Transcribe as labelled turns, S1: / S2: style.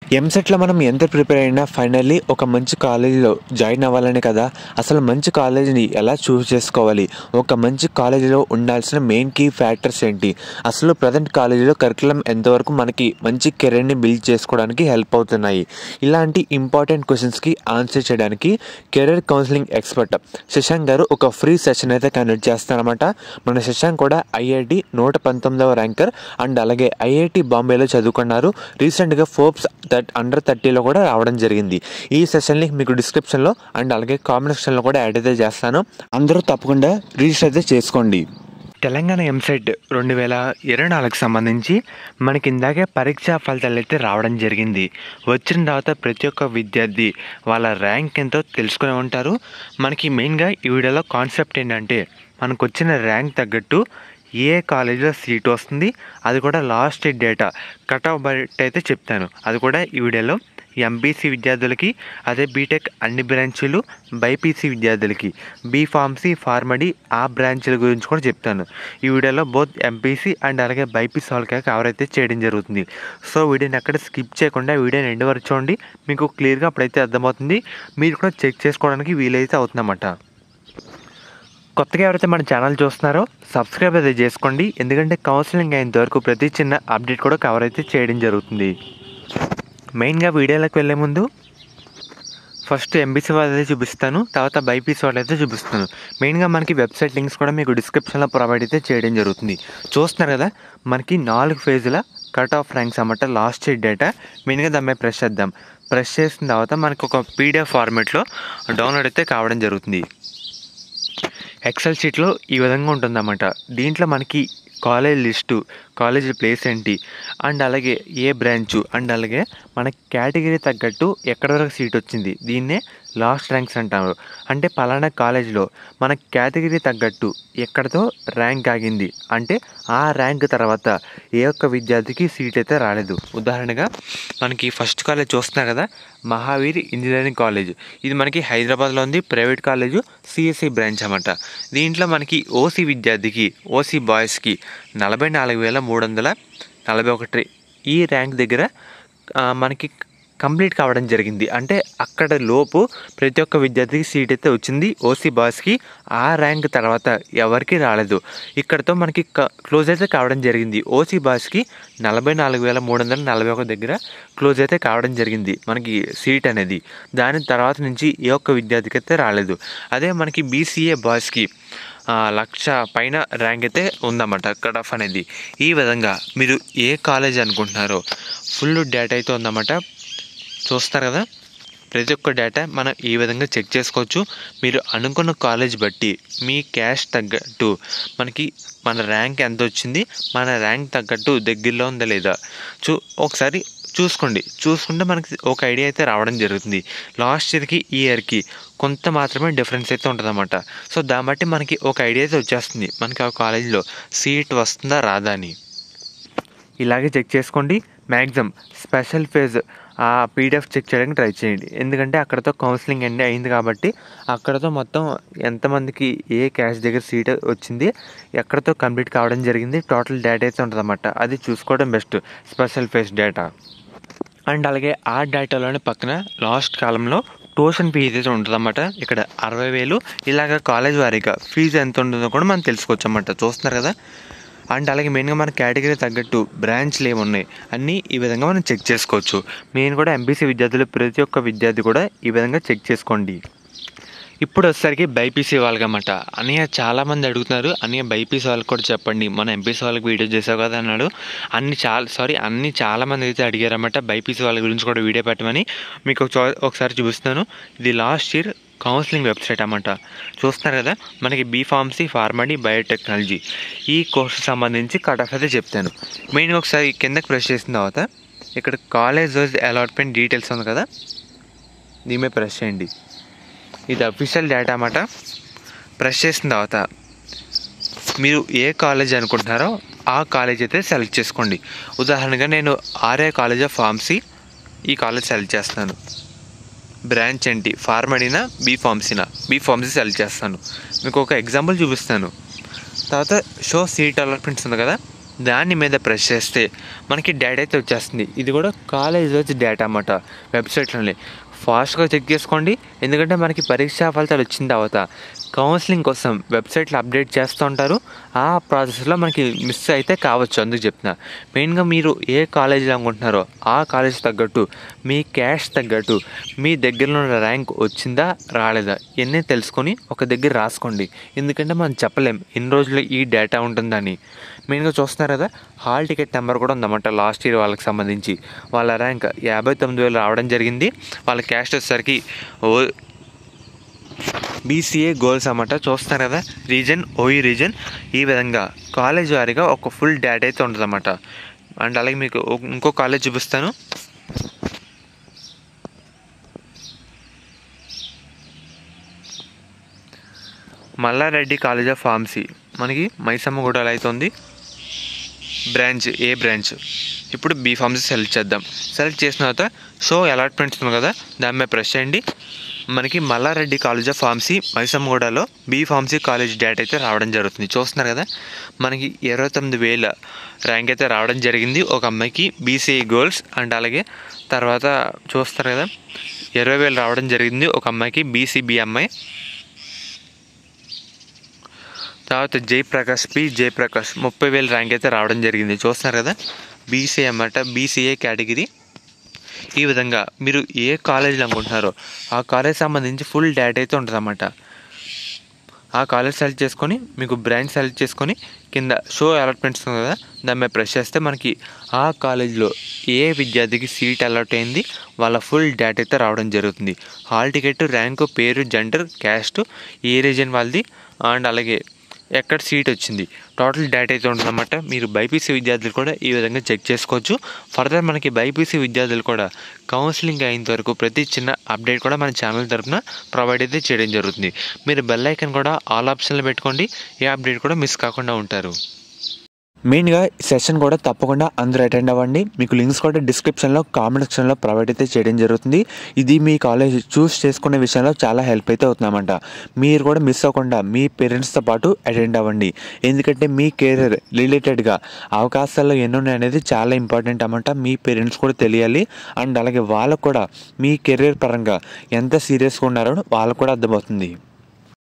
S1: ఎంసెట్లో మనం ఎంత ప్రిపేర్ అయినా ఫైనల్లీ ఒక మంచి కాలేజీలో జాయిన్ అవ్వాలని కదా అసలు మంచి కాలేజీని ఎలా చూస్ చేసుకోవాలి ఒక మంచి కాలేజీలో ఉండాల్సిన మెయిన్ కీ ఫ్యాక్టర్స్ ఏంటి అసలు ప్రజెంట్ కాలేజీలో కరికులం ఎంతవరకు మనకి మంచి కెరీర్ని బిల్డ్ చేసుకోవడానికి హెల్ప్ అవుతున్నాయి ఇలాంటి ఇంపార్టెంట్ క్వశ్చన్స్కి ఆన్సర్ చేయడానికి కెరీర్ కౌన్సిలింగ్ ఎక్స్పర్ట్ శశాంక్ గారు ఒక ఫ్రీ సెషన్ అయితే కండక్ట్ చేస్తారనమాట మన శశాంక్ కూడా ఐఐటి నూట పంతొమ్మిదవ ర్యాంకర్ అండ్ అలాగే ఐఐటి బాంబేలో చదువుకున్నారు రీసెంట్గా ఫోర్బ్స్ థర్ట్ అండర్ థర్టీలో కూడా రావడం జరిగింది ఈ సెషన్ లింక్ మీకు డిస్క్రిప్షన్లో అండ్ అలాగే కామెంట్ సెక్షన్లో కూడా యాడ్ అయితే చేస్తాను అందరూ తప్పకుండా రిజిస్టర్ అయితే చేసుకోండి తెలంగాణ ఎంసెట్ రెండు వేల ఇరవై నాలుగుకి సంబంధించి మనకి ఇందాకే పరీక్షా ఫలితాలు అయితే రావడం జరిగింది వచ్చిన తర్వాత ప్రతి ఒక్క విద్యార్థి వాళ్ళ ర్యాంక్ ఎంతో తెలుసుకుని ఉంటారు మనకి మెయిన్గా ఈ వీడియోలో కాన్సెప్ట్ ఏంటంటే మనకు వచ్చిన ర్యాంక్ తగ్గట్టు ఏ కాలేజీలో సీట్ వస్తుంది అది కూడా లాస్ట్ డేటా కట్ ఆఫ్ బయట అయితే చెప్తాను అది కూడా ఈ వీడియోలో ఎంపీసీ విద్యార్థులకి అదే బీటెక్ అన్ని బ్రాంచీలు బైపీసీ విద్యార్థులకి బీ ఫార్మసీ ఫార్మడీ ఆ బ్రాంచీల గురించి కూడా చెప్తాను ఈ వీడియోలో బోత్ ఎంపీసీ అండ్ అలాగే బైపీసీ వాళ్ళకి కవర్ అయితే చేయడం జరుగుతుంది సో వీడియోని ఎక్కడ స్కిప్ చేయకుండా వీడియోని ఎండ్ వరకు చూడండి మీకు క్లియర్గా అప్పుడైతే అర్థమవుతుంది మీరు కూడా చెక్ చేసుకోవడానికి వీలైతే అవుతుందన్నమాట కొత్తగా ఎవరైతే మన ఛానల్ చూస్తున్నారో సబ్స్క్రైబ్ అయితే చేసుకోండి ఎందుకంటే కౌన్సిలింగ్ అయినంత వరకు ప్రతి చిన్న అప్డేట్ కూడా కవర్ అయితే చేయడం జరుగుతుంది మెయిన్గా వీడియోలోకి వెళ్ళే ముందు ఫస్ట్ ఎంబీసీ వాళ్ళైతే చూపిస్తాను తర్వాత బైపీసీ వాళ్ళైతే చూపిస్తాను మెయిన్గా మనకి వెబ్సైట్ లింక్స్ కూడా మీకు డిస్క్రిప్షన్లో ప్రొవైడ్ అయితే చేయడం జరుగుతుంది చూస్తున్నారు కదా మనకి నాలుగు ఫేజుల కట్ ఆఫ్ ర్యాంక్స్ అన్నమాట లాస్ట్ డేటా మెయిన్గా దాని మీద ప్రెస్ చేద్దాం ప్రెస్ చేసిన తర్వాత మనకు ఒక పీడిఎఫ్ ఫార్మేట్లో డౌన్లోడ్ అయితే కావడం జరుగుతుంది ఎక్సెల్ షీట్లో ఈ విధంగా ఉంటుందన్నమాట దీంట్లో మనకి కాలేజ్ లిస్టు కాలేజ్ ప్లేస్ ఏంటి అండ్ అలాగే ఏ బ్రాంచు అండ్ అలాగే మన కేటగిరీ తగ్గట్టు ఎక్కడి వరకు సీట్ వచ్చింది దీన్నే లాస్ట్ ర్యాంక్స్ అంటారు అంటే పలానా కాలేజ్లో మన కేటగిరీ తగ్గట్టు ఎక్కడితో ర్యాంక్ ఆగింది అంటే ఆ ర్యాంక్ తర్వాత ఏ ఒక్క విద్యార్థికి సీట్ అయితే రాలేదు ఉదాహరణగా మనకి ఫస్ట్ కాలేజ్ చూస్తున్నారు కదా మహావీర్ ఇంజనీరింగ్ కాలేజ్ ఇది మనకి హైదరాబాద్లో ఉంది ప్రైవేట్ కాలేజు సిఎస్సి బ్రాంచ్ అన్నమాట దీంట్లో మనకి ఓసీ విద్యార్థికి ఓసీ బాయ్స్కి నలభై నాలుగు వేల మూడు వందల నలభై ఒకటి ఈ ర్యాంక్ దగ్గర ఆ, మనకి కంప్లీట్ కావడం జరిగింది అంటే అక్కడ లోపు ప్రతి ఒక్క విద్యార్థికి సీట్ అయితే వచ్చింది ఓసీ బాయ్స్కి ఆ ర్యాంక్ తర్వాత ఎవరికి రాలేదు ఇక్కడతో మనకి క- క్లోజ్ అయితే కావడం జరిగింది ఓసీ బాయ్స్కి నలభై నాలుగు వేల మూడు వందల నలభై ఒక దగ్గర క్లోజ్ అయితే కావడం జరిగింది మనకి సీట్ అనేది దాని తర్వాత నుంచి ఏ ఒక్క విద్యార్థికి అయితే రాలేదు అదే మనకి బీసీఏ బాయ్స్కి ఆ, లక్ష పైన ర్యాంక్ అయితే ఉందన్నమాట కట్ ఆఫ్ అనేది ఈ విధంగా మీరు ఏ కాలేజ్ అనుకుంటున్నారో ఫుల్ డేటా అయితే ఉందన్నమాట చూస్తారు కదా ప్రతి ఒక్క డేటా మనం ఈ విధంగా చెక్ చేసుకోవచ్చు మీరు అనుకున్న కాలేజ్ బట్టి మీ క్యాష్ తగ్గట్టు మనకి మన ర్యాంక్ ఎంత వచ్చింది మన ర్యాంక్ తగ్గట్టు దగ్గరలో ఉందా లేదా చూ ఒకసారి చూసుకోండి చూసుకుంటే మనకి ఒక ఐడియా అయితే రావడం జరుగుతుంది లాస్ట్ ఇయర్కి ఈ ఇయర్కి కొంత మాత్రమే డిఫరెన్స్ అయితే ఉంటుందన్నమాట సో దాన్ని బట్టి మనకి ఒక ఐడియా అయితే వచ్చేస్తుంది మనకి ఆ కాలేజీలో సీట్ వస్తుందా రాదా అని ఇలాగే చెక్ చేసుకోండి మ్యాక్సిమం స్పెషల్ ఫేజ్ ఆ పీడిఎఫ్ చెక్ చేయడానికి ట్రై చేయండి ఎందుకంటే అక్కడతో కౌన్సిలింగ్ అన్నీ అయింది కాబట్టి అక్కడతో మొత్తం ఎంతమందికి ఏ క్యాష్ దగ్గర సీట్ వచ్చింది ఎక్కడతో కంప్లీట్ కావడం జరిగింది టోటల్ డేటా అయితే ఉంటుందన్నమాట అది చూసుకోవడం best special phase data and అలాగే ఆ డేటాలోనే పక్కన లాస్ట్ కాలంలో ట్యూషన్ ఫీజు అయితే ఉంటుందన్నమాట ఇక్కడ అరవై వేలు ఇలాగ కాలేజ్ వారీగా ఫీజు ఎంత ఉంటుందో కూడా మనం తెలుసుకోవచ్చు అన్నమాట చూస్తున్నారు కదా అండ్ అలాగే మెయిన్గా మన కేటగిరీ తగ్గట్టు బ్రాంచ్లు ఏమున్నాయి అన్నీ ఈ విధంగా మనం చెక్ చేసుకోవచ్చు మెయిన్ కూడా ఎంపీసీ విద్యార్థులు ప్రతి ఒక్క విద్యార్థి కూడా ఈ విధంగా చెక్ చేసుకోండి ఇప్పుడు వచ్చేసరికి బైపీసీ వాళ్ళకన్నమాట అన్నయ్య చాలామంది అడుగుతున్నారు అన్నయ్య బైపీసీ వాళ్ళకి కూడా చెప్పండి మన ఎంపీసీ వాళ్ళకి వీడియో చేసావు కదా అన్నాడు అన్ని చాలా సారీ అన్ని చాలామంది అయితే అడిగారన్నమాట బైపీసీ వాళ్ళ గురించి కూడా వీడియో పెట్టమని మీకు ఒక చో- ఒకసారి చూపిస్తున్నాను ఇది లాస్ట్ ఇయర్ కౌన్సిలింగ్ వెబ్సైట్ అన్నమాట చూస్తున్నారు కదా మనకి బీ ఫార్మసీ ఫార్మడీ బయోటెక్నాలజీ ఈ కోర్సు సంబంధించి కట్ ఆఫ్ అయితే చెప్తాను మెయిన్గా ఒకసారి కిందకి ప్రెస్ చేసిన తర్వాత ఇక్కడ కాలేజ్ వైజ్ అలాట్మెంట్ డీటెయిల్స్ ఉంది కదా దీని మీద ప్రెస్ చేయండి ఇది అఫీషియల్ డేటా అన్నమాట ప్రెస్ చేసిన తర్వాత మీరు ఏ కాలేజ్ అనుకుంటున్నారో ఆ కాలేజ్ అయితే సెలెక్ట్ చేసుకోండి ఉదాహరణగా నేను ఆర్ఏ కాలేజ్ ఆఫ్ ఫార్మసీ ఈ కాలేజ్ సెలెక్ట్ చేస్తాను బ్రాంచ్ ఏంటి ఫార్మడీనా బీ ఫార్మసీనా బీ ఫార్మసీ సెలెక్ట్ చేస్తాను మీకు ఒక ఎగ్జాంపుల్ చూపిస్తాను తర్వాత షో సీట్ అలాట్మెంట్స్ ఉంది కదా దాని మీద ప్రెస్ చేస్తే మనకి డేటా అయితే వచ్చేస్తుంది ఇది కూడా కాలేజ్ వచ్చి డేటా అన్నమాట వెబ్సైట్లోనే ఫాస్ట్గా చెక్ చేసుకోండి ఎందుకంటే మనకి పరీక్షా ఫలితాలు వచ్చిన తర్వాత కౌన్సిలింగ్ కోసం వెబ్సైట్లో అప్డేట్ చేస్తూ ఉంటారు ఆ ప్రాసెస్లో మనకి మిస్ అయితే కావచ్చు అందుకు చెప్తున్నా మెయిన్గా మీరు ఏ కాలేజీలో అనుకుంటున్నారో ఆ కాలేజ్ తగ్గట్టు మీ క్యాష్ తగ్గట్టు మీ దగ్గరలో ఉన్న ర్యాంక్ వచ్చిందా రాలేదా ఇవన్నీ తెలుసుకొని ఒక దగ్గర రాసుకోండి ఎందుకంటే మనం చెప్పలేం ఎన్ని రోజులు ఈ డేటా ఉంటుందని మెయిన్గా చూస్తున్నారు కదా హాల్ టికెట్ నెంబర్ కూడా ఉందన్నమాట లాస్ట్ ఇయర్ వాళ్ళకి సంబంధించి వాళ్ళ ర్యాంక్ యాభై తొమ్మిది వేలు రావడం జరిగింది వాళ్ళ క్యాస్ట్ వచ్చేసరికి ఓ బీసీఏ గోల్స్ అన్నమాట చూస్తున్నారు కదా రీజన్ ఓయి రీజన్ ఈ విధంగా కాలేజ్ వారీగా ఒక ఫుల్ డేటా అయితే ఉంటుందన్నమాట అండ్ అలాగే మీకు ఒక- ఇంకో కాలేజ్ చూపిస్తాను మల్లారెడ్డి కాలేజ్ ఆఫ్ ఫార్మసీ మనకి మైసమ్మగూడలో అయితే ఉంది బ్రాంచ్ ఏ బ్రాంచ్ ఇప్పుడు బీ ఫార్మసీ సెలెక్ట్ చేద్దాం సెలెక్ట్ చేసిన తర్వాత షో అలాట్మెంట్స్ ఉంది కదా దాని మీద ప్రెస్ చేయండి మనకి మల్లారెడ్డి కాలేజ్ ఆఫ్ ఫార్మసీ మైసమ్మగూడలో బీ ఫార్మసీ కాలేజ్ డేట్ అయితే రావడం జరుగుతుంది చూస్తున్నారు కదా మనకి ఇరవై తొమ్మిది వేల ర్యాంక్ అయితే రావడం జరిగింది ఒక అమ్మాయికి బీసీఐ గోల్స్ అండ్ అలాగే తర్వాత చూస్తారు కదా ఇరవై వేలు రావడం జరిగింది ఒక అమ్మాయికి బీసీబీ అమ్మాయి తర్వాత జయప్రకాష్ పి జయప్రకాష్ ముప్పై వేల ర్యాంక్ అయితే రావడం జరిగింది చూస్తున్నారు కదా బీసీఏ అన్నమాట బీసీఏ కేటగిరీ ఈ విధంగా మీరు ఏ కాలేజీలో అనుకుంటున్నారో ఆ కాలేజ్ సంబంధించి ఫుల్ డేటా అయితే ఉంటుందన్నమాట ఆ కాలేజ్ సెలెక్ట్ చేసుకొని మీకు బ్రాంచ్ సెలెక్ట్ చేసుకొని కింద షో అలాట్మెంట్స్ ఉంది కదా దాని మీద ప్రెస్ చేస్తే మనకి ఆ కాలేజ్లో ఏ విద్యార్థికి సీట్ అలాట్ అయింది వాళ్ళ ఫుల్ డేటా అయితే రావడం జరుగుతుంది హాల్ టికెట్ ర్యాంకు పేరు జెండర్ క్యాస్ట్ ఏ రీజన్ వాళ్ళది అండ్ అలాగే ఎక్కడ సీట్ వచ్చింది టోటల్ డేటా అయితే ఉంటుందన్నమాట మీరు బైపీసీ విద్యార్థులు కూడా ఈ విధంగా చెక్ చేసుకోవచ్చు ఫర్దర్ మనకి బైపీసీ విద్యార్థులు కూడా కౌన్సిలింగ్ అయినంత వరకు ప్రతి చిన్న అప్డేట్ కూడా మన ఛానల్ తరఫున ప్రొవైడ్ అయితే చేయడం జరుగుతుంది మీరు బెల్ ఐకన్ కూడా ఆల్ ఆప్షన్లో పెట్టుకోండి ఏ అప్డేట్ కూడా మిస్ కాకుండా ఉంటారు మెయిన్గా ఈ సెషన్ కూడా తప్పకుండా అందరూ అటెండ్ అవ్వండి మీకు లింక్స్ కూడా డిస్క్రిప్షన్లో కామెంట్ సెక్షన్లో ప్రొవైడ్ అయితే చేయడం జరుగుతుంది ఇది మీ కాలేజ్ చూస్ చేసుకునే విషయంలో చాలా హెల్ప్ అయితే అవుతుందన్నమాట మీరు కూడా మిస్ అవ్వకుండా మీ పేరెంట్స్తో పాటు అటెండ్ అవ్వండి ఎందుకంటే మీ కెరీర్ రిలేటెడ్గా అవకాశాలు ఎన్ని ఉన్నాయి అనేది చాలా ఇంపార్టెంట్ అన్నమాట మీ పేరెంట్స్ కూడా తెలియాలి అండ్ అలాగే వాళ్ళకు కూడా మీ కెరీర్ పరంగా ఎంత సీరియస్గా ఉన్నారో వాళ్ళకు కూడా అర్థమవుతుంది